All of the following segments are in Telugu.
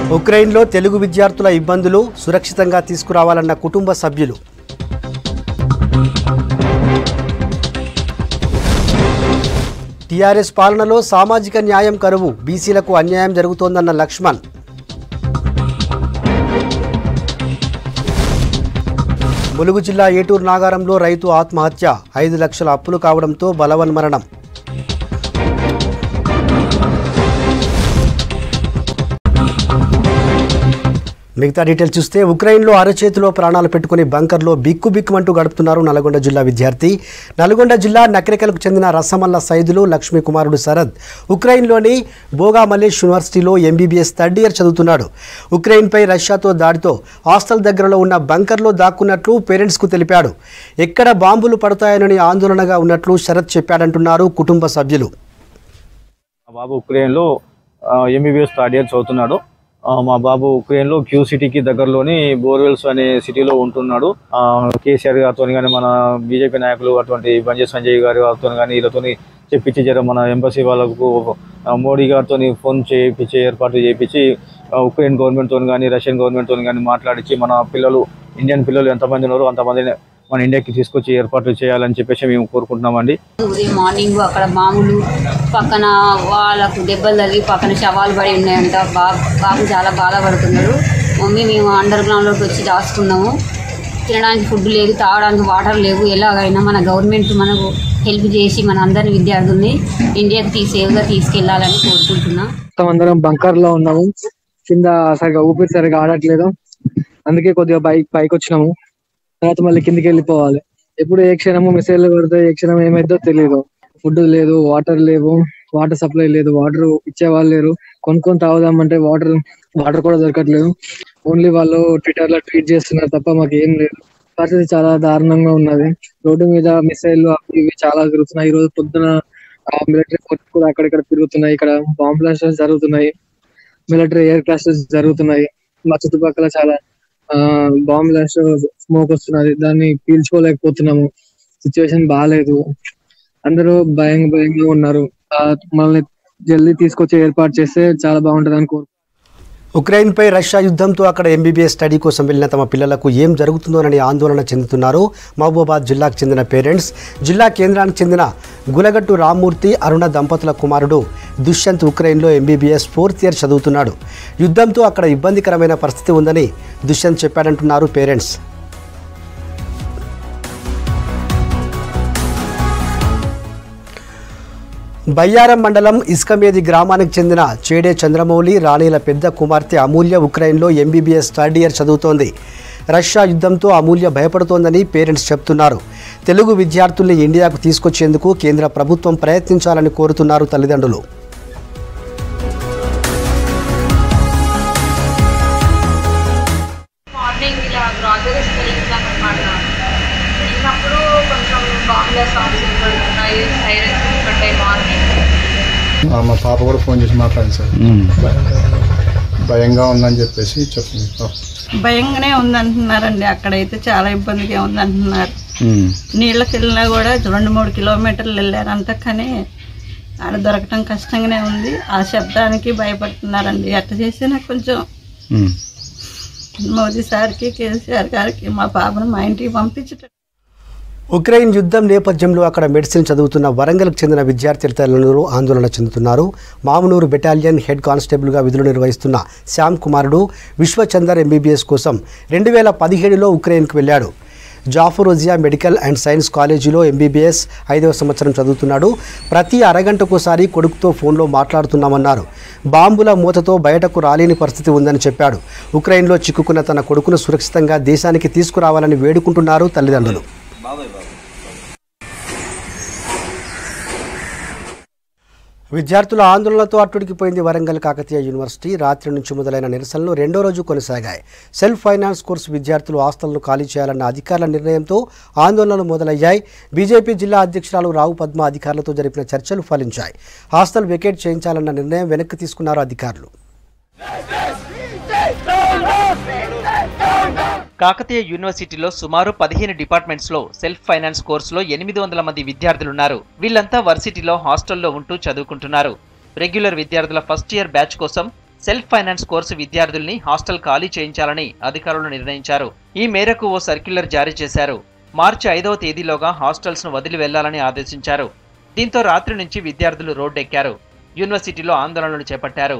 ఉక్రెయిన్లో తెలుగు విద్యార్థుల ఇబ్బందులు సురక్షితంగా తీసుకురావాలన్న కుటుంబ సభ్యులు టీఆర్ఎస్ పాలనలో సామాజిక న్యాయం కరువు బీసీలకు అన్యాయం జరుగుతోందన్న లక్ష్మణ్ ములుగు జిల్లా ఏటూరు నాగారంలో రైతు ఆత్మహత్య ఐదు లక్షల అప్పులు కావడంతో బలవన్మరణం మిగతా డీటెయిల్స్ చూస్తే ఉక్రెయిన్లో అరచేతిలో ప్రాణాలు పెట్టుకుని బంకర్లో బిక్కు బిక్కుమంటూ గడుపుతున్నారు నల్గొండ జిల్లా విద్యార్థి నల్గొండ జిల్లా నకిరేకలకు చెందిన రసమల్ల సైదులు లక్ష్మీ కుమారుడు శరద్ ఉక్రెయిన్లోని బోగా మలేష్ యూనివర్సిటీలో ఎంబీబీఎస్ థర్డ్ ఇయర్ చదువుతున్నాడు ఉక్రెయిన్పై రష్యాతో దాడితో హాస్టల్ దగ్గరలో ఉన్న బంకర్లో దాక్కున్నట్లు పేరెంట్స్కు తెలిపాడు ఎక్కడ బాంబులు పడతాయనని ఆందోళనగా ఉన్నట్లు శరత్ చెప్పాడంటున్నారు కుటుంబ సభ్యులు మా బాబు ఉక్రెయిన్లో ఎంబీబీఎస్ థర్డ్ ఇయర్ చదువుతున్నాడు ఆ, మా బాబు ఉక్రెయిన్లో క్యూ సిటీకి దగ్గరలోని బోర్వెల్స్ అనే సిటీలో ఉంటున్నాడు ఆ, కేసీఆర్ గారితో కానీ మన బీజేపీ నాయకులు అటువంటి బంజే సంజయ్ గారి వారితో కానీ వీళ్ళతో చెప్పించి జర మన ఎంబసీ వాళ్ళకు ఆ, మోడీ గారితో ఫోన్ చేయించి ఏర్పాట్లు చేయించి ఆ, ఉక్రెయిన్ గవర్నమెంట్తో కానీ రష్యన్ గవర్నమెంట్తో కానీ మాట్లాడించి మన పిల్లలు ఇండియన్ పిల్లలు ఎంతమంది ఉన్నారో అంతమందిని మన ఇండియాకి తీసుకొచ్చి ఏర్పాట్లు చేయాలని చెప్పేసి మేము కోరుకుంటున్నామండి ఉదయం మార్నింగ్ అక్కడ మామూలు పక్కన వాళ్ళకు దెబ్బలు తగిలి పక్కన శవాలు పడి ఉన్నాయంట బాబు బాబు చాలా బాధపడుతున్నాడు మమ్మీ మేము అండర్ గ్రౌండ్లోకి వచ్చి దాచుకున్నాము తినడానికి ఫుడ్ లేదు తాగడానికి వాటర్ లేవు ఎలాగైనా మన గవర్నమెంట్ మనకు హెల్ప్ చేసి మన అందరి విద్యార్థుల్ని ఇండియాకి తీ సేఫ్గా తీసుకెళ్లాలని కోరుకుంటున్నాం మొత్తం అందరం బంకర్ లో ఉన్నాము కింద సరిగా ఊపిరి సరిగా ఆడట్లేదు అందుకే కొద్దిగా బైక్ పైకి వచ్చినాము తర్వాత మళ్ళీ కిందికి వెళ్ళిపోవాలి ఎప్పుడు ఏ క్షణము మిసైల్ పడితే ఏ క్షణం ఏమైందో తెలియదు ఫుడ్ లేదు వాటర్ లేవు వాటర్ సప్లై లేదు వాటర్ ఇచ్చేవాళ్ళు లేరు కొనుక్కొని తాగుదామంటే వాటర్ వాటర్ కూడా దొరకట్లేదు ఓన్లీ వాళ్ళు ట్విట్టర్ లో ట్వీట్ చేస్తున్నారు తప్ప మాకు ఏం లేదు పరిస్థితి చాలా దారుణంగా ఉన్నది రోడ్డు మీద మిసైల్ అవి ఇవి చాలా తిరుగుతున్నాయి ఈ రోజు పొద్దున మిలిటరీ ఫోర్స్ కూడా అక్కడిక్కడ తిరుగుతున్నాయి ఇక్కడ బాంబ్ బ్లాస్టర్స్ జరుగుతున్నాయి మిలిటరీ ఎయిర్ క్లాసెస్ జరుగుతున్నాయి మా చుట్టుపక్కల చాలా బాంబ్ బ్లాస్టర్ స్మోక్ వస్తున్నది దాన్ని పీల్చుకోలేకపోతున్నాము సిచ్యువేషన్ బాగాలేదు అందరూ భయం భయంగా ఉన్నారు ఆ, మనల్ని జల్దీ తీసుకొచ్చి ఏర్పాటు చేస్తే చాలా బాగుంటది అని కోరు ఉక్రెయిన్పై రష్యా యుద్ధంతో అక్కడ ఎంబీబీఎస్ స్టడీ కోసం వెళ్లిన తమ పిల్లలకు ఏం జరుగుతుందోనని ఆందోళన చెందుతున్నారు మహబూబాద్ జిల్లాకు చెందిన పేరెంట్స్ జిల్లా కేంద్రానికి చెందిన గులగట్టు రామ్మూర్తి అరుణ దంపతుల కుమారుడు దుష్యంత్ ఉక్రెయిన్లో ఎంబీబీఎస్ ఫోర్త్ ఇయర్ చదువుతున్నాడు యుద్ధంతో అక్కడ ఇబ్బందికరమైన పరిస్థితి ఉందని దుష్యంత్ చెప్పాడంటున్నారు పేరెంట్స్ బయ్యారం మండలం ఇస్కమేది గ్రామానికి చెందిన చేడే చంద్రమౌళి రాణిల పెద్ద కుమార్తె అమూల్య ఉక్రెయిన్లో ఎంబీబీఎస్ థర్డ్ ఇయర్ చదువుతోంది రష్యా యుద్ధంతో అమూల్య భయపడుతోందని పేరెంట్స్ చెప్తున్నారు తెలుగు విద్యార్థుల్ని ఇండియాకు తీసుకొచ్చేందుకు కేంద్ర ప్రభుత్వం ప్రయత్నించాలని కోరుతున్నారు తల్లిదండ్రులు మార్నింగ్ ఇలా గ్రాసరీస్ వెళ్తాం అనమాట వెళ్ళినప్పుడు కొంచెం బాంబుల సాంగ్స్ వినపడుతున్నాయి సైరన్స్ వినపడ్డాయి మార్నింగ్ ఆ, మా పాప కూడా ఫోన్ చేసి మాట్లాడింది సార్ భయంగా ఉందని చెప్పేసి చెప్పింది భయంగానే ఉందంటున్నారండి అక్కడైతే చాలా ఇబ్బందిగా ఉందంటున్నారు నీళ్ళకి వెళ్ళినా కూడా రెండు మూడు కిలోమీటర్లు వెళ్ళారంట కానీ ఆడ దొరకటం కష్టంగానే ఉంది ఆ శబ్దానికి భయపడుతున్నారండి ఎట్ట చేసినా కొంచెం మోదీ సార్కి కేసీఆర్ గారికి మా పాపను మా ఇంటికి పంపించటం ఉక్రెయిన్ యుద్ధం నేపథ్యంలో అక్కడ మెడిసిన్ చదువుతున్న వరంగల్కు చెందిన విద్యార్థుల తల్లిదండ్రులు ఆందోళన చెందుతున్నారు మామునూరు బెటాలియన్ హెడ్ కానిస్టేబుల్గా విధులు నిర్వహిస్తున్న శ్యామ్ కుమారుడు విశ్వచందర్ ఎంబీబీఎస్ కోసం రెండు వేల పదిహేడులో ఉక్రెయిన్కు వెళ్ళాడు జాఫరోజియా మెడికల్ అండ్ సైన్స్ కాలేజీలో ఎంబీబీఎస్ ఐదవ సంవత్సరం చదువుతున్నాడు ప్రతి అరగంటకోసారి కొడుకుతో ఫోన్లో మాట్లాడుతున్నామన్నారు బాంబుల మూతతో బయటకు రాలేని పరిస్థితి ఉందని చెప్పాడు ఉక్రెయిన్లో చిక్కుకున్న తన కొడుకును సురక్షితంగా దేశానికి తీసుకురావాలని వేడుకుంటున్నారు తల్లిదండ్రులు విద్యార్థుల ఆందోళనతో అట్టుడికిపోయింది వరంగల్ కాకతీయ యూనివర్సిటీ రాత్రి నుంచి మొదలైన నిరసనలు రెండో రోజు కొనసాగాయి సెల్ఫ్ ఫైనాన్స్ కోర్సు విద్యార్థులు హాస్టళ్లను ఖాళీ చేయాలన్న అధికారుల నిర్ణయంతో ఆందోళనలు మొదలయ్యాయి బీజేపీ జిల్లా అధ్యక్షురాలు రావు పద్మ అధికారులతో జరిపిన చర్చలు ఫలించాయి హాస్టల్ వెకేట్ చేయించాలన్న నిర్ణయం వెనక్కి తీసుకున్నారు అధికారులు కాకతీయ యూనివర్సిటీలో సుమారు పదిహేను డిపార్ట్మెంట్స్లో సెల్ఫ్ ఫైనాన్స్ కోర్సులో ఎనిమిది వందల మంది విద్యార్థులున్నారు వీళ్ళంతా వర్సిటీలో హాస్టల్లో ఉంటూ చదువుకుంటున్నారు రెగ్యులర్ విద్యార్థుల ఫస్ట్ ఇయర్ బ్యాచ్ కోసం సెల్ఫ్ ఫైనాన్స్ కోర్సు విద్యార్థుల్ని హాస్టల్ ఖాళీ చేయించాలని అధికారులు నిర్ణయించారు ఈ మేరకు ఓ సర్క్యులర్ జారీ చేశారు మార్చి ఐదవ తేదీలోగా హాస్టల్స్ ను వదిలి వెళ్లాలని ఆదేశించారు దీంతో రాత్రి నుంచి విద్యార్థులు రోడ్డెక్కారు యూనివర్సిటీలో ఆందోళనలు చేపట్టారు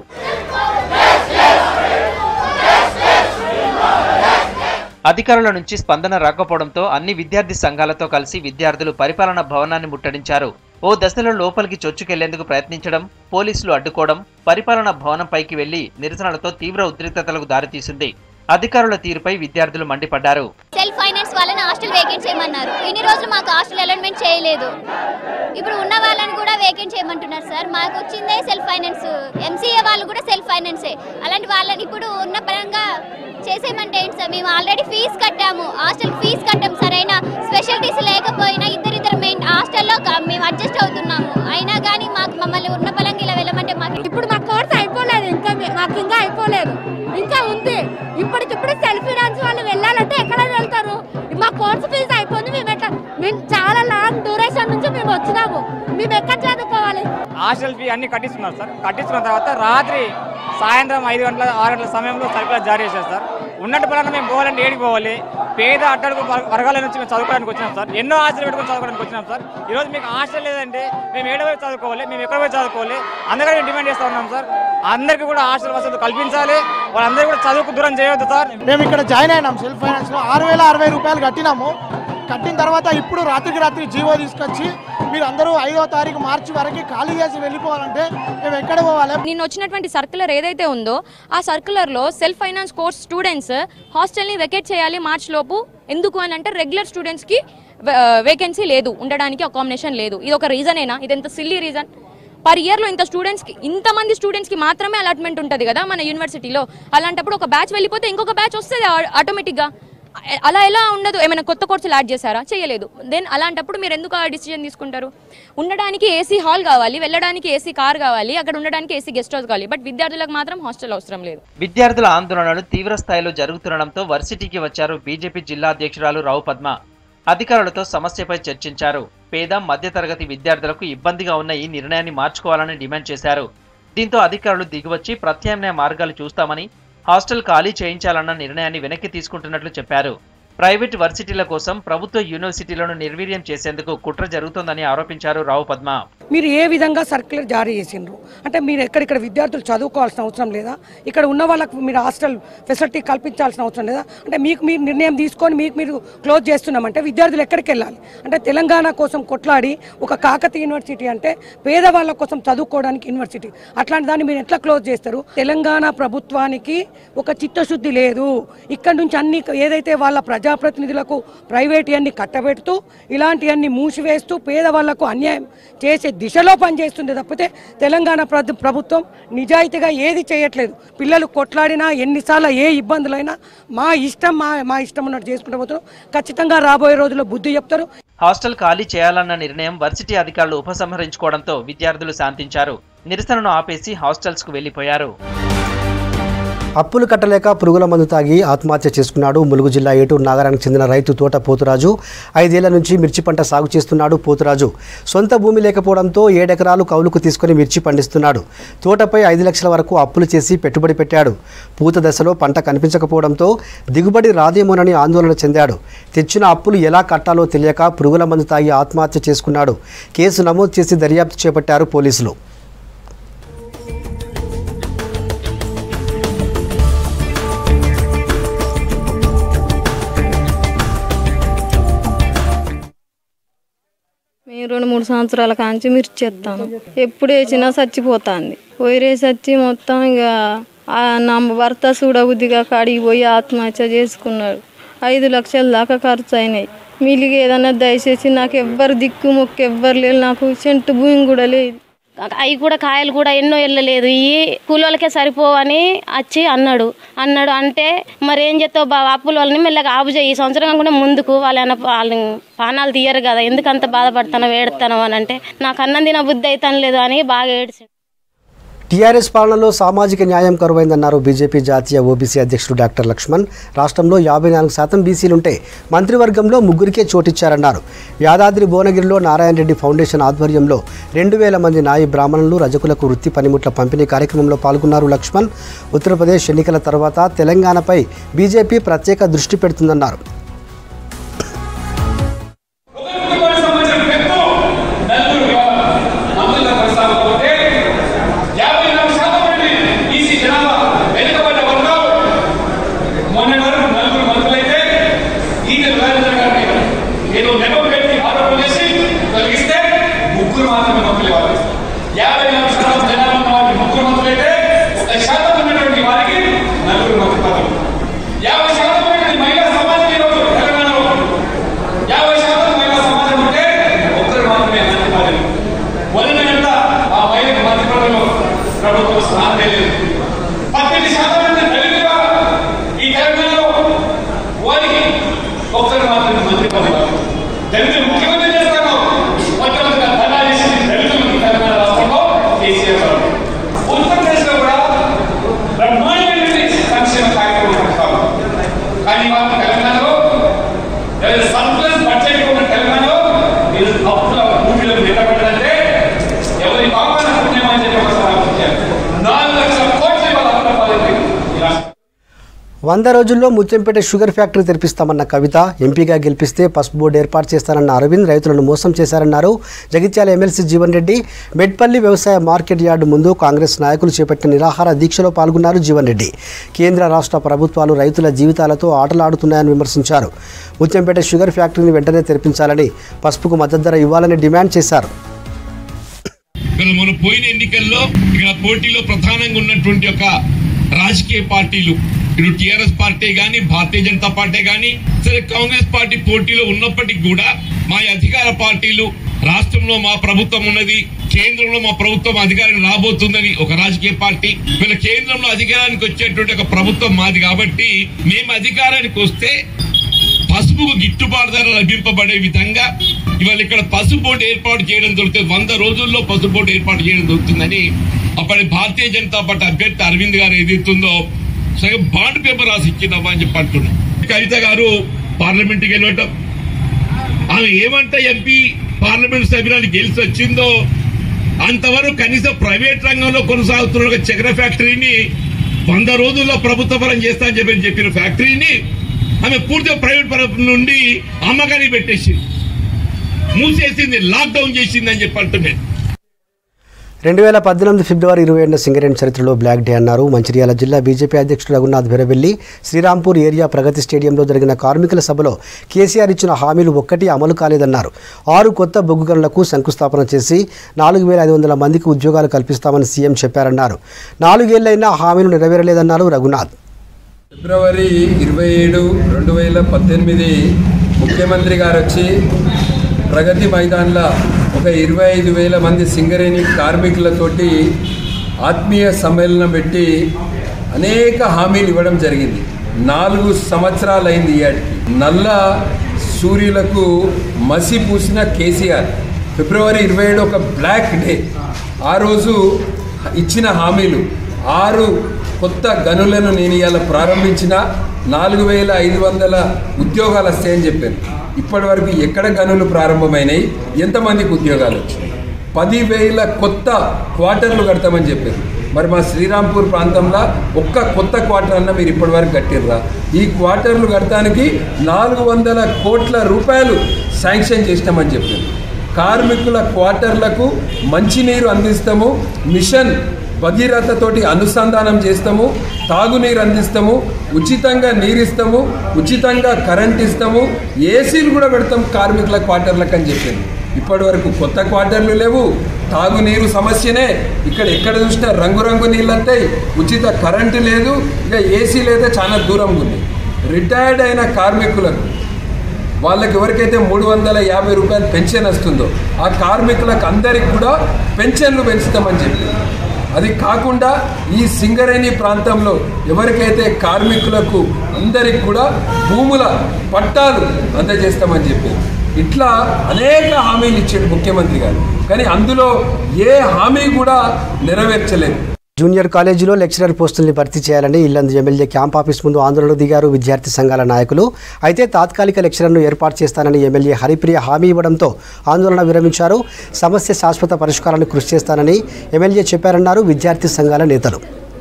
అధికారుల నుంచి స్పందన రాకపోవడంతో అన్ని విద్యార్థి సంఘాలతో కలిసి విద్యార్థులు పరిపాలన భవనాన్ని ముట్టడించారు ఓ దశలో లోపలికి చొచ్చుకెళ్లేందుకు ప్రయత్నించడం పోలీసులు అడ్డుకోవడం పరిపాలన భవనంపైకి వెళ్లి నిరసనలతో తీవ్ర ఉద్రిక్తతలకు దారితీసింది అధికారుల తీరుపై విద్యార్థులు మండిపడ్డారు సెల్ఫ్ ఫైనాన్స్ వాళ్ళని హాస్టల్ వేకెంట్ చేయమన్నారు ఇన్ని రోజులు మాకు హాస్టల్ అలాట్మెంట్ చేయలేదు ఇప్పుడు ఉన్న వాళ్ళని కూడా వేకెంట్ చేయమంటున్నారు సార్ మాకు వచ్చిందే సెల్ఫ్ ఫైనాన్స్ ఎంసీఏ వాళ్ళు కూడా సెల్ఫ్ ఫైనాన్సే అలాంటి వాళ్ళని ఇప్పుడు ఉన్న పరంగా చేసేయమంటే ఏంటి సార్ మేము ఆల్రెడీ ఫీజు కట్టాము హాస్టల్ ఫీజు కట్టాం సరైన స్పెషాలిటీస్ లేకపోయినా ఇద్దరిద్దరు మెయిన్ హాస్టల్లో క- మేము అడ్జస్ట్ అవుతున్నాము అయినా కానీ మాకు మమ్మల్ని ఉన్న పరంగా ఇలా వెళ్ళమంటే మాకు ఇప్పుడు మా కోర్స్ అయిపోలేదు ఇంకా మీ- మాకు ఇంకా అయిపోలేదు ఇంకా ఉంది ఇప్పటికిప్పుడు సెల్ఫ్ ఫినాన్స్ వాళ్ళు వెళ్ళాలంటే ఎక్కడ వెళ్తారు మా కోర్స్ ఫీజు అయిపోయింది మేము ఎట్లా మేము చాలా లాంగ్ డ్యూరేషన్ నుంచి మేము వచ్చినాము మేము ఎక్కడ చదువుకోవాలి హాస్టల్ ఫీ అన్ని కట్టిస్తున్నారు సార్ కట్టించుకున్న తర్వాత రాత్రి సాయంత్రం ఐదు గంటల ఆరు గంటల సమయంలో సర్కులర్ జారీ చేశారు సార్ ఉన్నట్టు పరంగా మేము పోవాలంటే ఏడికి పోవాలి పేద అట్టడుగు వర్గ- వర్గాల నుంచి మేము చదువుకోవడానికి వచ్చినాం సార్ ఎన్నో హాస్టల్ పెట్టుకొని చదువుకోవడానికి వచ్చినాం సార్ ఈరోజు మీకు హాస్టల్ లేదంటే మేము ఏడో పోయి చదువుకోవాలి మేము ఎక్కడ పోయి చదువుకోవాలి అందుకని మేము డిమాండ్ చేస్తూ ఉన్నాం సార్ అందరికీ కూడా హాస్టల్ వసతులు కల్పించాలి వాళ్ళందరూ కూడా చదువుకు దూరం చేయవద్దు సార్ మేము ఇక్కడ జాయిన్ అయినాం సెల్ఫ్ ఫైనాన్స్ లో ఆరు వేల అరవై రూపాయలు కట్టినాము కట్టిన తర్వాత ఇప్పుడు రాత్రికి రాత్రి జీవో తీసుకొచ్చి మీరు అందరూ ఐదో తారీఖు మార్చి వరకు ఖాళీ చేసి వెళ్ళిపోవాలంటే మేము ఎక్కడ పోవాలి నిన్న వచ్చినటువంటి సర్కులర్ ఏదైతే ఉందో ఆ సర్కులర్లో సెల్ఫ్ ఫైనాన్స్ కోర్స్ స్టూడెంట్స్ హాస్టల్ని వెకేట్ చేయాలి మార్చ్ లోపు ఎందుకు అని అంటే రెగ్యులర్ స్టూడెంట్స్కి వేకెన్సీ లేదు ఉండడానికి అకామిడేషన్ లేదు ఇది ఒక రీజనేనా ఇది ఎంత సిల్లీ రీజన్ పర్ ఇయర్లో ఇంత స్టూడెంట్స్కి ఇంతమంది స్టూడెంట్స్కి మాత్రమే అలాట్మెంట్ ఉంటుంది కదా మన యూనివర్సిటీలో అలాంటప్పుడు ఒక బ్యాచ్ వెళ్ళిపోతే ఇంకొక బ్యాచ్ వస్తుంది ఆటోమేటిక్గా అలా ఎలా ఉండదు ఏమైనా కొత్త కోర్సులు యాడ్ చేశారా చేయలేదు దెన్ అలాంటప్పుడు మీరు ఎందుకు ఆ డిసిజన్ తీసుకుంటారు ఉండడానికి ఏసీ హాల్ కావాలి వెళ్ళడానికి ఏసీ కార్ కావాలి అక్కడ ఉండడానికి ఏసీ గెస్ట్ హౌస్ కావాలి బట్ విద్యార్థులకు మాత్రం హాస్టల్ అవసరం లేదు విద్యార్థుల ఆందోళనలు తీవ్ర స్థాయిలో జరుగుతుండడంతో వర్సిటీకి వచ్చారు బీజేపీ జిల్లా అధ్యక్షురాలు రావు పద్మ అధికారులతో సమస్యపై చర్చించారు పేద మధ్యతరగతి విద్యార్థులకు ఇబ్బందిగా ఉన్న ఈ నిర్ణయాన్ని మార్చుకోవాలని డిమాండ్ చేశారు దీంతో అధికారులు దిగివచ్చి ప్రత్యామ్నాయ మార్గాలు చూస్తామని హాస్టల్ ఖాళీ చేయించాలన్న నిర్ణయాన్ని వెనక్కి తీసుకుంటున్నట్లు చెప్పారు ప్రైవేట్ వర్సిటీల కోసం ప్రభుత్వ యూనివర్సిటీలను నిర్వీర్యం చేసేందుకు కుట్ర జరుగుతోందని ఆరోపించారు రావు పద్మ మీరు ఏ విధంగా సర్క్యులర్ జారీ చేసిండ్రు అంటే మీరు ఎక్కడిక్కడ విద్యార్థులు చదువుకోవాల్సిన అవసరం లేదా ఇక్కడ ఉన్న వాళ్ళకు మీరు హాస్టల్ ఫెసిలిటీ కల్పించాల్సిన అవసరం లేదా అంటే మీకు మీరు నిర్ణయం తీసుకొని మీకు మీరు క్లోజ్ చేస్తున్నామంటే విద్యార్థులు ఎక్కడికి వెళ్ళాలి అంటే తెలంగాణ కోసం కొట్లాడి ఒక కాకతీయ యూనివర్సిటీ అంటే పేదవాళ్ళ కోసం చదువుకోవడానికి యూనివర్సిటీ అట్లాంటి దాన్ని మీరు ఎట్లా క్లోజ్ చేస్తారు తెలంగాణ ప్రభుత్వానికి ఒక చిత్తశుద్ధి లేదు ఇక్కడ నుంచి అన్ని ఏదైతే వాళ్ళ ప్రజాప్రతినిధులకు ప్రైవేట్ అన్ని కట్టబెడుతూ ఇలాంటివన్నీ మూసివేస్తూ పేదవాళ్లకు అన్యాయం చేసే దిశలో పనిచేస్తుంది తప్పితే తెలంగాణ ప్రభు- ప్రభుత్వం నిజాయితీగా ఏది చేయట్లేదు పిల్లలు కొట్లాడినా ఎన్నిసార్లు ఏ ఇబ్బందులైనా మా ఇష్టం మా మా ఇష్టం ఉన్నట్టు చేసుకుంటూ పోతారు ఖచ్చితంగా రాబోయే రోజుల్లో బుద్ధి చెప్తారు హాస్టల్ ఖాళీ చేయాలన్న నిర్ణయం వర్సిటీ అధికారులు ఉపసంహరించుకోవడంతో విద్యార్థులు శాంతించారు నిరసనను ఆపేసి హాస్టల్స్కు వెళ్లిపోయారు అప్పులు కట్టలేక పురుగుల మందు తాగి ఆత్మహత్య చేసుకున్నాడు ములుగు జిల్లా ఏటూరు నాగరానికి చెందిన రైతు తోట పోతురాజు ఐదేళ్ల నుంచి మిర్చి పంట సాగు చేస్తున్నాడు పోతురాజు సొంత భూమి లేకపోవడంతో ఏడెకరాలు కౌలుకు తీసుకొని మిర్చి పండిస్తున్నాడు తోటపై ఐదు లక్షల వరకు అప్పులు చేసి పెట్టుబడి పెట్టాడు పూత దశలో పంట కనిపించకపోవడంతో దిగుబడి రాదేమోనని ఆందోళన చెందాడు తెచ్చిన అప్పులు ఎలా కట్టాలో తెలియక పురుగుల మందు తాగి ఆత్మహత్య చేసుకున్నాడు కేసు నమోదు చేసి దర్యాప్తు చేపట్టారు పోలీసులు మేము రెండు మూడు సంవత్సరాల కాంచి మిర్చి ఎత్తాను ఎప్పుడు వేసినా చచ్చిపోతుంది వైరేసి వచ్చి మొత్తం ఇక ఆ నా భర్త చూడబుద్దిగా కాడికి పోయి ఆత్మహత్య చేసుకున్నాడు ఐదు లక్షల దాకా ఖర్చు అయినాయి మిలిగి ఏదన్నా దయచేసి నాకు ఎవ్వరు దిక్కు మొక్కు ఎవ్వరు లేదు నాకు చెంటు భూమి కూడా లేదు అవి కూడా కాయలు కూడా ఎన్నో వెళ్ళలేదు ఈ కూలోళ్ళకే సరిపోవని వచ్చి అన్నాడు అన్నాడు అంటే మరి ఏం చేస్తావు బాబు అప్పుల వాళ్ళని మెల్లగా ఆపు చేయి ఈ సంవత్సరం కాకుండా ముందుకు వాళ్ళ వాళ్ళని పానాలు తీయరు కదా ఎందుకు అంత బాధపడతానో ఏడుతానో అని అంటే నాకు అన్నం తిన బుద్ధి అవుతాను లేదు అని బాగా ఏడ్చాడు టీఆర్ఎస్ పాలనలో సామాజిక న్యాయం కరువైందన్నారు బీజేపీ జాతీయ ఓబీసీ అధ్యక్షుడు డాక్టర్ లక్ష్మణ్ రాష్ట్రంలో యాభై నాలుగు శాతం బీసీలుంటే మంత్రివర్గంలో ముగ్గురికే చోటిచ్చారన్నారు యాదాద్రి భువనగిరిలో నారాయణ రెడ్డి ఫౌండేషన్ ఆధ్వర్యంలో రెండు వేల మంది నాయి బ్రాహ్మణులు రజకులకు వృత్తి పనిముట్ల పంపిణీ కార్యక్రమంలో పాల్గొన్నారు లక్ష్మణ్ ఉత్తరప్రదేశ్ ఎన్నికల తర్వాత తెలంగాణపై బీజేపీ ప్రత్యేక దృష్టి పెడుతుందన్నారు యాభై నాలుగు శాతం మంది ఈసీ జనాభా వెనుకబడ్డ వర్గాలు మొన్నటి వరకు నలుగురు మంత్రులైతే ఈగలు రాజేంద్ర గారిని ఏదో నెపం పెట్టి ఆరోపణ చేసి తొలగిస్తే ముగ్గురు మాత్రమే మంత్రులు ఇవ్వాలి యాభై నాలుగు శాతం జనాభా ఉన్న వారికి ముగ్గురు మంత్రులైతే ఒక శాతం ఉన్నటువంటి వారికి నలుగురు మంత్రి పదవులు యాభై శాతం ఉన్నటువంటి మహిళా సమాజం ఈరోజు తెలంగాణలో యాభై శాతం మహిళా సమాజం ఉంటే ఒక్కరు మాత్రమే మంత్రి పదవి వదిలినంత ఆ మహిళకు మంత్రి పదవిలో ప్రభుత్వం స్థానం లేదు పద్దెనిమిది శాతం మంది దళితులుగా ఈ తెలంగాణలో వారికి ఒక్కరు మాత్రమే మంత్రి పదవి దళితులు ముఖ్యమంత్రి చేస్తాను మొట్టమొదటిగా ధర్నా చేసింది దళితులు తెలంగాణ రాష్ట్రంలో కేసీఆర్ గారు ఉత్తరప్రదేశ్లో కూడా బ్రహ్మాండమైన సంక్షేమ కార్యక్రమం నడుస్తాము కానీ మాకు తెలంగాణలో సర్ప్లస్ బడ్జెట్ ఉన్న తెలంగాణలో మీరు అప్పుల భూమిలో నిలబడ్డారంటే ఎవరి పాపాన పుణ్యమని చెప్పి ఒకసారి ఆలోచించారు నాలుగు లక్షల కోట్లు ఇవాళ అప్పుల పాలైపోయింది ఈ రాష్ట్రం వంద రోజుల్లో ముత్యంపేట షుగర్ ఫ్యాక్టరీ తెరిపిస్తామన్న కవిత ఎంపీగా గెలిపిస్తే పసుపు బోర్డు ఏర్పాటు చేస్తానన్న అరవింద్ రైతులను మోసం చేశారన్నారు జగిత్యాల ఎమ్మెల్సీ జీవన్ రెడ్డి మెట్పల్లి వ్యవసాయ మార్కెట్ యార్డు ముందు కాంగ్రెస్ నాయకులు చేపట్టిన నిరాహార దీక్షలో పాల్గొన్నారు జీవన్ రెడ్డి కేంద్ర రాష్ట్ర ప్రభుత్వాలు రైతుల జీవితాలతో ఆటలాడుతున్నాయని విమర్శించారు ముత్యంపేట షుగర్ ఫ్యాక్టరీని వెంటనే తెరిపించాలని పసుపుకు మద్దతు ధర ఇవ్వాలని డిమాండ్ చేశారు ఇక్కడ మన పోయిన ఎన్నికల్లో ఇక్కడ పోటీలో ప్రధానంగా ఉన్నటువంటి ఒక రాజకీయ పార్టీలు ఇటు టిఆర్ఎస్ పార్టీ గాని భారతీయ జనతా పార్టీ గాని సరే కాంగ్రెస్ పార్టీ పోటీలో ఉన్నప్పటికీ కూడా మా అధికార పార్టీలు రాష్ట్రంలో మా ప్రభుత్వం ఉన్నది కేంద్రంలో మా ప్రభుత్వం అధికారం రాబోతుందని ఒక రాజకీయ పార్టీ వీళ్ళ కేంద్రంలో అధికారానికి వచ్చేటువంటి ఒక ప్రభుత్వం మాది కాబట్టి మేము అధికారానికి వస్తే పసుపుకు గిట్టుబాటు ధర లభింపబడే విధంగా ఇవాళ ఇక్కడ పసుపు బోర్డు ఏర్పాటు చేయడం దొరుకుతుంది వంద రోజుల్లో పసుపు బోర్డు ఏర్పాటు చేయడం దొరుకుతుందని అప్పటి భారతీయ జనతా పార్టీ అభ్యర్థి అరవింద్ గారు ఏదైతుందో సగం బాండ్ పేపర్ రాసి ఇచ్చిందమ్మా అని చెప్పి అంటున్నాం కవిత గారు పార్లమెంట్కి వెళ్ళటం ఆమె ఏమంట ఎంపీ పార్లమెంట్ సభ్యురాలు గెలిచి వచ్చిందో అంతవరకు కనీసం ప్రైవేట్ రంగంలో కొనసాగుతున్న ఒక చక్కెర ఫ్యాక్టరీని వంద రోజుల్లో ప్రభుత్వ పరం చేస్తా అని చెప్పి చెప్పిన ఫ్యాక్టరీని ఆమె పూర్తిగా ప్రైవేట్ పరం నుండి అమ్మకానికి పెట్టేసింది మూసేసింది లాక్డౌన్ చేసింది అని చెప్పి అంటున్నాను రెండు వేల పద్దెనిమిది ఫిబ్రవరి ఇరవై ఏడున సింగరేణి చరిత్రలో బ్లాక్ డే అన్నారు మంచిర్యాల జిల్లా బీజేపీ అధ్యక్షుడు రఘునాథ్ బెరవెల్లి శ్రీరాంపూర్ ఏరియా ప్రగతి స్టేడియంలో జరిగిన కార్మికుల సభలో కేసీఆర్ ఇచ్చిన హామీలు ఒక్కటి అమలు కాలేదన్నారు ఆరు కొత్త బొగ్గు గనులకు శంకుస్థాపన చేసి నాలుగు వేల ఐదు వందల మందికి ఉద్యోగాలు కల్పిస్తామని సీఎం చెప్పారన్నారు నాలుగేళ్లైనా హామీలు నెరవేరలేదన్నారు రఘునాథ్ ఫిబ్రవరి ఇరవై ఏడు రెండు వేల పద్దెనిమిది ముఖ్యమంత్రి గారు వచ్చి ప్రగతి మైదాన్లో ఒక ఇరవై ఐదు వేల మంది సింగరేణి కార్మికులతోటి ఆత్మీయ సమ్మేళనం పెట్టి అనేక హామీలు ఇవ్వడం జరిగింది నాలుగు సంవత్సరాలైంది ఇయాటికి నల్ల సూర్యులకు మసి పూసిన కేసీఆర్ ఫిబ్రవరి ఇరవై ఏడు ఒక బ్లాక్ డే ఆ రోజు ఇచ్చిన హామీలు ఆరు కొత్త గనులను నేను ఇవాళ ప్రారంభించిన నాలుగు వేల ఐదు వందల ఉద్యోగాలు వస్తాయని చెప్పాను ఇప్పటి వరకు ఎక్కడ గనులు ప్రారంభమైనాయి ఎంతమందికి ఉద్యోగాలు వచ్చినాయి పదివేల కొత్త క్వార్టర్లు కడతామని చెప్పారు మరి మా శ్రీరాంపూర్ ప్రాంతంలో ఒక్క కొత్త క్వార్టర్ అన్న మీరు ఇప్పటివరకు కట్టిర్రా ఈ క్వార్టర్లు కట్టడానికి నాలుగు వందల కోట్ల రూపాయలు శాంక్షన్ చేసినామని చెప్పారు కార్మికుల క్వార్టర్లకు మంచినీరు అందిస్తాము మిషన్ భగీరథతోటి అనుసంధానం చేస్తాము తాగునీరు అందిస్తాము ఉచితంగా నీరు ఇస్తాము ఉచితంగా కరెంట్ ఇస్తాము ఏసీలు కూడా పెడతాం కార్మికుల క్వార్టర్లకు అని చెప్పింది ఇప్పటి వరకు కొత్త క్వార్టర్లు లేవు తాగునీరు సమస్యనే ఇక్కడ ఎక్కడ చూసినా రంగురంగు నీళ్ళు అంతాయి ఉచిత కరెంటు లేదు ఇక ఏసీ లేదా చాలా దూరంగా ఉంది రిటైర్డ్ అయిన కార్మికులకు వాళ్ళకి ఎవరికైతే మూడు వందల యాభై రూపాయలు పెన్షన్ వస్తుందో ఆ కార్మికులకు అందరికి కూడా పెన్షన్లు పెంచుతామని చెప్పి అది కాకుండా ఈ సింగరేణి ప్రాంతంలో ఎవరికైతే కార్మికులకు అందరికి కూడా భూముల పట్టాలు అందజేస్తామని చెప్పి ఇట్లా అనేక హామీలు ఇచ్చాడు ముఖ్యమంత్రి గారు కానీ అందులో ఏ హామీ కూడా నెరవేర్చలేదు జూనియర్ కాలేజీలో లెక్చరర్ పోస్టుల్ని భర్తీ చేయాలని ఇల్లందు ఎమ్మెల్యే క్యాంప్ ఆఫీస్ ముందు ఆందోళనకు దిగారు విద్యార్థి సంఘాల నాయకులు అయితే తాత్కాలిక లెక్చరర్ను ఏర్పాటు చేస్తానని ఎమ్మెల్యే హరిప్రియ హామీ ఇవ్వడంతో ఆందోళన విరమించారు సమస్య శాశ్వత పరిష్కారానికి కృషి చేస్తానని ఎమ్మెల్యే చెప్పారన్నారు విద్యార్థి సంఘాల నేతలు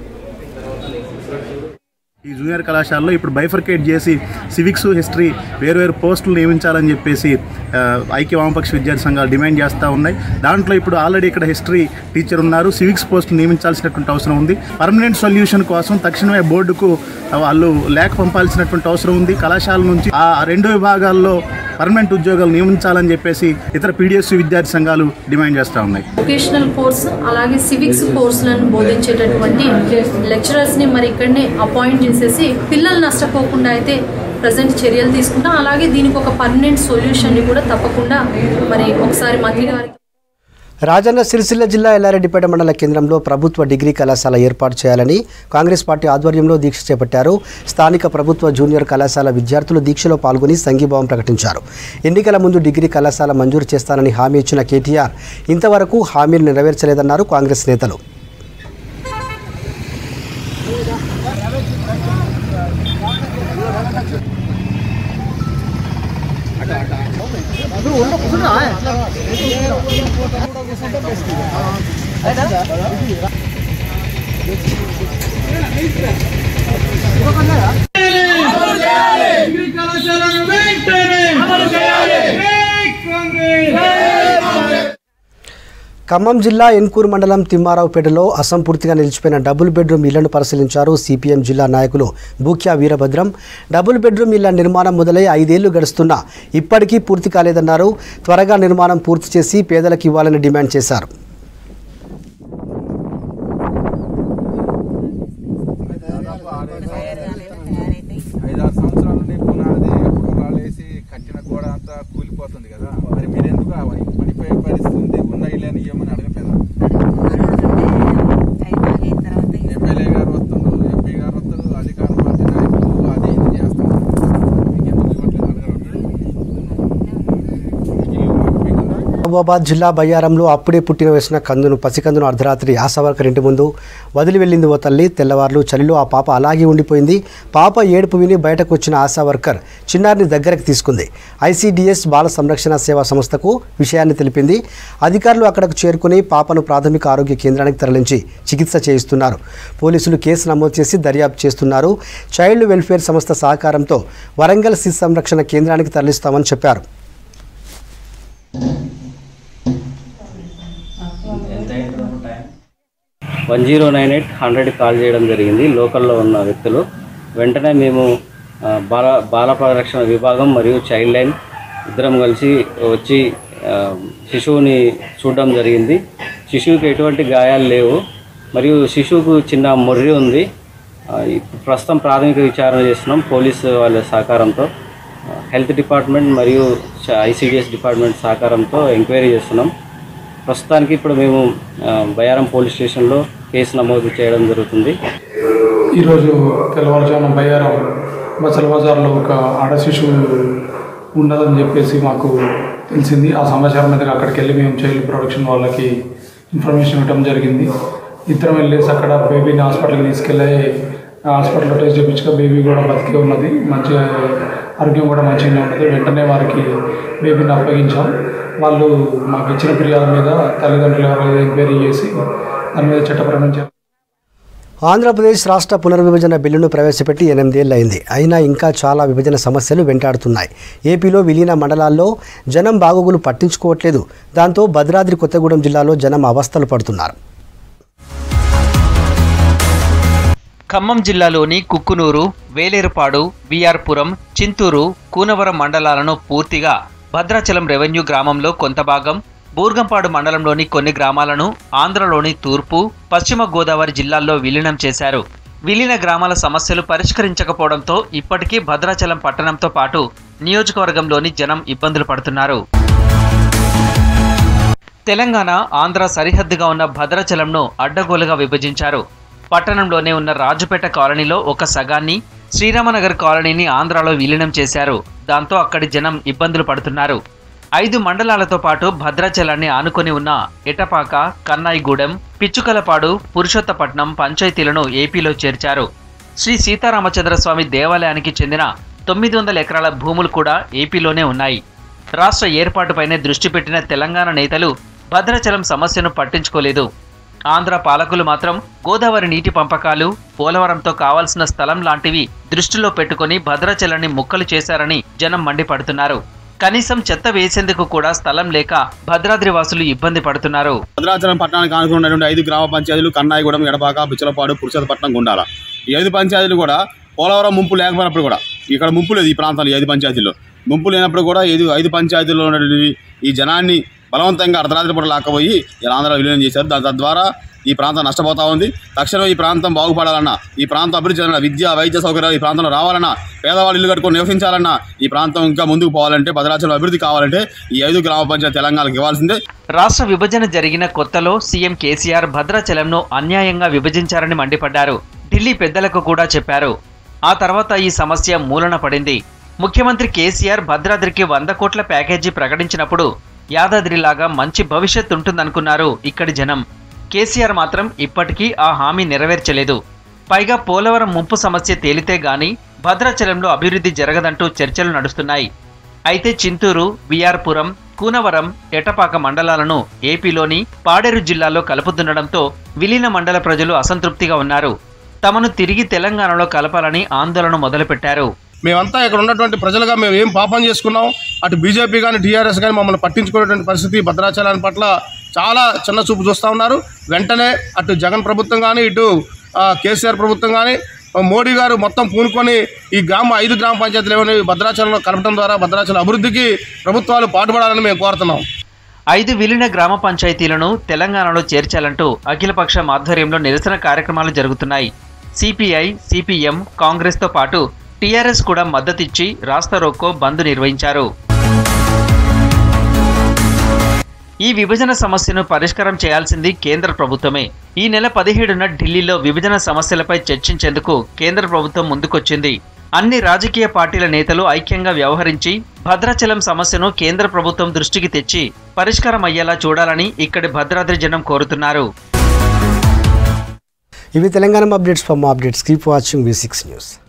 ఈ జూనియర్ కళాశాలలో ఇప్పుడు బైఫర్కేట్ చేసి సివిక్స్ హిస్టరీ వేరు పోస్టులు నియమించాలని చెప్పేసి ఆ, ఐక్య వామపక్ష విద్యార్థి సంఘాలు డిమాండ్ చేస్తూ ఉన్నాయి దాంట్లో ఇప్పుడు ఆల్రెడీ ఇక్కడ హిస్టరీ టీచర్ ఉన్నారు సివిక్స్ పోస్టులు నియమించాల్సినటువంటి అవసరం ఉంది పర్మనెంట్ సొల్యూషన్ కోసం తక్షణమే బోర్డుకు వాళ్ళు లేఖ పంపాల్సినటువంటి అవసరం ఉంది కళాశాల నుంచి ఆ రెండు విభాగాల్లో పర్మనెంట్ ఉద్యోగాలు నియమించాలని చెప్పేసి ఇతర పీడిఎస్ విద్యార్థి సంఘాలు డిమాండ్ చేస్తూ ఉన్నాయి వొకేషనల్ కోర్స్ అలాగే సివిక్స్ కోర్సులను బోధించేటటువంటి లెక్చరర్స్ని మరి ఇక్కడనే అపాయింట్ చేసేసి పిల్లలు నష్టపోకుండా అయితే ప్రజెంట్ చర్యలు తీసుకుంటాం అలాగే దీనికి ఒక పర్మనెంట్ సొల్యూషన్ని కూడా తప్పకుండా మరి ఒకసారి మంత్రి గారికి రాజన్న సిరిసిల్ల జిల్లా ఎల్లారెడ్డిపేట మండల కేంద్రంలో ప్రభుత్వ డిగ్రీ కళాశాల ఏర్పాటు చేయాలని కాంగ్రెస్ పార్టీ ఆధ్వర్యంలో దీక్ష చేపట్టారు స్థానిక ప్రభుత్వ జూనియర్ కళాశాల విద్యార్థులు దీక్షలో పాల్గొని సంఘీభావం ప్రకటించారు ఎన్నికల ముందు డిగ్రీ కళాశాల మంజూరు చేస్తానని హామీ ఇచ్చిన కేటీఆర్ ఇంతవరకు హామీలు నెరవేర్చలేదన్నారు కాంగ్రెస్ నేతలు ఖమ్మం జిల్లా ఎన్కూరు మండలం తిమ్మారావుపేటలో అసంపూర్తిగా నిలిచిపోయిన డబుల్ బెడ్రూమ్ ఇళ్లను పరిశీలించారు సిపిఎం జిల్లా నాయకులు బూక్యా వీరభద్రం డబుల్ బెడ్రూమ్ ఇళ్ల నిర్మాణం మొదలై ఐదేళ్లు గడుస్తున్నా ఇప్పటికీ పూర్తి కాలేదన్నారు త్వరగా నిర్మాణం పూర్తి చేసి పేదలకు ఇవ్వాలని డిమాండ్ చేశారు ఐదారు సంవత్సరాల నుండి పునాది ఎప్పుడు రాళ్ళేసి కట్టిన గోడ అంతా కూలిపోతుంది కదా మరి మీరు ఎందుకు ఆ పడిపోయే పరిస్థితి ఉంది ఉన్న ఇల్లని ఇవ్వమని అడగలేదా ఎమ్మెల్యే గారు వస్తుండ్రు ఎంపీ గారు వస్తారు అధికార పార్టీ నాయకులు అది ఇది చేస్తారు మీకు ఎందుకు ఇవ్వట్లేదు అడగడం మహబూబాబాద్ జిల్లా బయ్యారంలో అప్పుడే పుట్టిన వేసిన కందును పసికందును అర్ధరాత్రి ఆశావర్కర్ ఇంటి ముందు వదిలి వెళ్ళింది ఓ తల్లి తెల్లవారులు చలిలో ఆ పాప అలాగే ఉండిపోయింది పాప ఏడుపు విని బయటకు వచ్చిన ఆశా వర్కర్ చిన్నారిని దగ్గరకు తీసుకుంది ఐసీడీఎస్ బాల సంరక్షణ సేవా సంస్థకు విషయాన్ని తెలిపింది అధికారులు అక్కడకు చేరుకుని పాపను ప్రాథమిక ఆరోగ్య కేంద్రానికి తరలించి చికిత్స చేయిస్తున్నారు పోలీసులు కేసు నమోదు చేసి దర్యాప్తు చేస్తున్నారు చైల్డ్ వెల్ఫేర్ సంస్థ సహకారంతో వరంగల్ శిశు సంరక్షణ కేంద్రానికి తరలిస్తామని చెప్పారు one zero nine eight hundred call చేయడం జరిగింది లోకల్లో ఉన్న వ్యక్తులు వెంటనే మేము ఆ, బాల బాల పరిరక్షణ విభాగం మరియు చైల్డ్ లైన్ ఇద్దరం కలిసి వచ్చి ఆ, శిశువుని చూడడం జరిగింది శిశువుకి ఎటువంటి గాయాలు లేవు మరియు శిశువుకు చిన్న మొర్రి ఉంది ఆ, ఇప్పుడు ప్రస్తుతం ప్రాథమిక విచారణ చేస్తున్నాం పోలీసు వాళ్ళ సహకారంతో ఆ, హెల్త్ డిపార్ట్మెంట్ మరియు ఐసిడిఎస్ డిపార్ట్మెంట్ సహకారంతో ఎంక్వైరీ చేస్తున్నాం ప్రస్తుతానికి ఇప్పుడు మేము ఆ, బయారం పోలీస్ స్టేషన్లో కేసు నమోదు చేయడం జరుగుతుంది ఈరోజు తెల్లవారుజామున బయ్యారం బసల బజార్లో ఒక ఆడ శిశువు ఉన్నదని చెప్పేసి మాకు తెలిసింది ఆ సమాచారం మీద అక్కడికి వెళ్ళి మేము చైల్డ్ ప్రొడక్షన్ వాళ్ళకి ఇన్ఫర్మేషన్ ఇవ్వడం జరిగింది ఇద్దరం వెళ్ళేసి అక్కడ బేబీని హాస్పిటల్కి తీసుకెళ్ళి ఆ హాస్పిటల్లో టెస్ట్ చేయించగా బేబీ కూడా బతికే ఉన్నది మంచిగా ఆరోగ్యం కూడా మంచిగానే ఉన్నది వెంటనే వారికి బేబీని అప్పగించాం వాళ్ళు మాకు ఇచ్చిన ఫిర్యాదు మీద తల్లిదండ్రులు ఎవరైనా ఎంక్వైరీ చేసి దాని మీద చట్టపరమైన చర్య ఆంధ్రప్రదేశ్ రాష్ట్ర పునర్విభజన బిల్లును ప్రవేశపెట్టి ఎనిమిదేళ్లయింది అయినా ఇంకా చాలా విభజన సమస్యలు వెంటాడుతున్నాయి ఏపీలో విలీన మండలాల్లో జనం బాగోగులు పట్టించుకోవట్లేదు దాంతో భద్రాద్రి కొత్తగూడెం జిల్లాలో జనం అవస్థలు పడుతున్నారు ఖమ్మం జిల్లాలోని కుక్కునూరు వేలేరుపాడు విఆర్పురం చింతూరు కూనవరం మండలాలను పూర్తిగా భద్రాచలం రెవెన్యూ గ్రామంలో కొంత భాగం బూర్గంపాడు మండలంలోని కొన్ని గ్రామాలను ఆంధ్రలోని తూర్పు పశ్చిమ గోదావరి జిల్లాల్లో విలీనం చేశారు విలీన గ్రామాల సమస్యలు పరిష్కరించకపోవడంతో ఇప్పటికీ భద్రాచలం పట్టణంతో పాటు నియోజకవర్గంలోని జనం ఇబ్బందులు పడుతున్నారు తెలంగాణ ఆంధ్ర సరిహద్దుగా ఉన్న భద్రాచలంను అడ్డగోలుగా విభజించారు పట్టణంలోనే ఉన్న రాజుపేట కాలనీలో ఒక సగాన్ని శ్రీరామనగర్ కాలనీని ఆంధ్రాలో విలీనం చేశారు దాంతో అక్కడి జనం ఇబ్బందులు పడుతున్నారు ఐదు మండలాలతో పాటు భద్రాచలాన్ని ఆనుకొని ఉన్న ఎటపాక కన్నాయిగూడెం పిచ్చుకలపాడు పురుషోత్తపట్నం పంచాయతీలను ఏపీలో చేర్చారు శ్రీ సీతారామచంద్రస్వామి దేవాలయానికి చెందిన తొమ్మిది వందల ఎకరాల భూములు కూడా ఏపీలోనే ఉన్నాయి రాష్ట్ర ఏర్పాటుపైనే దృష్టి పెట్టిన తెలంగాణ నేతలు భద్రాచలం సమస్యను పట్టించుకోలేదు ఆంధ్ర పాలకులు మాత్రం గోదావరి నీటి పంపకాలు పోలవరంతో కావాల్సిన స్థలం లాంటివి దృష్టిలో పెట్టుకొని భద్రాచలాన్ని ముక్కలు చేశారని జనం మండిపడుతున్నారు కనీసం చెత్త వేసేందుకు కూడా స్థలం లేక భద్రాద్రి వాసులు ఇబ్బంది పడుతున్నారు భద్రాచలం పట్టణానికి ఆనుకుని ఉన్నటువంటి ఐదు గ్రామ పంచాయతీలు కన్నాయిగూడెం ఎడపాక బిచ్చలపాడు పురుషోత్తపట్నం గుండాల ఈ ఐదు పంచాయతీలు కూడా పోలవరం ముంపు లేకపోయినప్పుడు కూడా ఇక్కడ ముంపు లేదు ఈ ప్రాంతాలు ఈ ఐదు పంచాయతీల్లో ముంపు లేనప్పుడు కూడా ఐదు ఐదు పంచాయతీల్లో ఉన్నటువంటి ఈ జనాన్ని బలవంతంగా అర్ధరాత్రి పూట లాక్కపోయి ఇలా ఆంధ్ర విలీనం చేశారు దాని తద్వారా ఈ ప్రాంతం నష్టపోతా ఉంది తక్షణం ఈ ప్రాంతం బాగుపడాలన్నా ఈ ప్రాంతం అభివృద్ధి చెందాలన్నా విద్య వైద్య సౌకర్యాలు ఈ ప్రాంతంలో రావాలన్నా పేదవాళ్ళు ఇల్లు కట్టుకొని నివసించాలన్నా ఈ ప్రాంతం ఇంకా ముందుకు పోవాలంటే భద్రాచలం అభివృద్ధి కావాలంటే ఈ ఐదు గ్రామ పంచాయతీ తెలంగాణకు ఇవ్వాల్సిందే రాష్ట్ర విభజన జరిగిన కొత్తలో సీఎం కేసీఆర్ భద్రాచలంను అన్యాయంగా విభజించారని మండిపడ్డారు ఢిల్లీ పెద్దలకు కూడా చెప్పారు ఆ తర్వాత ఈ సమస్య మూలన పడింది ముఖ్యమంత్రి కేసీఆర్ భద్రాద్రికి వంద కోట్ల ప్యాకేజీ ప్రకటించినప్పుడు యాదాద్రిలాగా మంచి భవిష్యత్ ఉంటుందనుకున్నారు ఇక్కడి జనం కేసీఆర్ మాత్రం ఇప్పటికీ ఆ హామీ నెరవేర్చలేదు పైగా పోలవరం ముంపు సమస్య తేలితే గాని భద్రాచలంలో అభివృద్ధి జరగదంటూ చర్చలు నడుస్తున్నాయి అయితే చింతూరు విఆర్పురం కూనవరం ఎటపాక మండలాలను ఏపీలోని పాడేరు జిల్లాలో కలుపుతుండడంతో విలీన మండల ప్రజలు అసంతృప్తిగా ఉన్నారు తమను తిరిగి తెలంగాణలో కలపాలని ఆందోళన మొదలుపెట్టారు మేమంతా ఇక్కడ ఉన్నటువంటి ప్రజలుగా మేము ఏం పాపం చేసుకున్నాం అటు బీజేపీ కానీ టీఆర్ఎస్ కానీ మమ్మల్ని పట్టించుకునేటువంటి పరిస్థితి భద్రాచలాన్ని పట్ల చాలా చిన్న చూపు చూస్తూ ఉన్నారు వెంటనే అటు జగన్ ప్రభుత్వం కానీ ఇటు ఆ, కేసీఆర్ ప్రభుత్వం కానీ మోడీ గారు మొత్తం పూనుకొని ఈ గ్రామ ఐదు గ్రామ పంచాయతీలు ఏమైనా భద్రాచలంలో కలపడం ద్వారా భద్రాచలం అభివృద్ధికి ప్రభుత్వాలు పాటుపడాలని మేము కోరుతున్నాం ఐదు విలీన గ్రామ పంచాయతీలను తెలంగాణలో చేర్చాలంటూ అఖిలపక్షం ఆధ్వర్యంలో నిరసన కార్యక్రమాలు జరుగుతున్నాయి సిపిఐ సిపిఎం కాంగ్రెస్తో పాటు టీఆర్ఎస్ కూడా మద్దతిచ్చి రాస్తా రోకో బంద్ నిర్వహించారు ఈ విభజన సమస్యను పరిష్కారం చేయాల్సింది కేంద్ర ప్రభుత్వమే ఈ నెల పదిహేడున ఢిల్లీలో విభజన సమస్యలపై చర్చించేందుకు కేంద్ర ప్రభుత్వం ముందుకొచ్చింది అన్ని రాజకీయ పార్టీల నేతలు ఐక్యంగా వ్యవహరించి భద్రాచలం సమస్యను కేంద్ర ప్రభుత్వం దృష్టికి తెచ్చి పరిష్కారం అయ్యేలా చూడాలని ఇక్కడి భద్రాద్రి జనం కోరుతున్నారు ఇవి తెలంగాణ అప్డేట్స్ ఫర్ మా updates keep watching V six news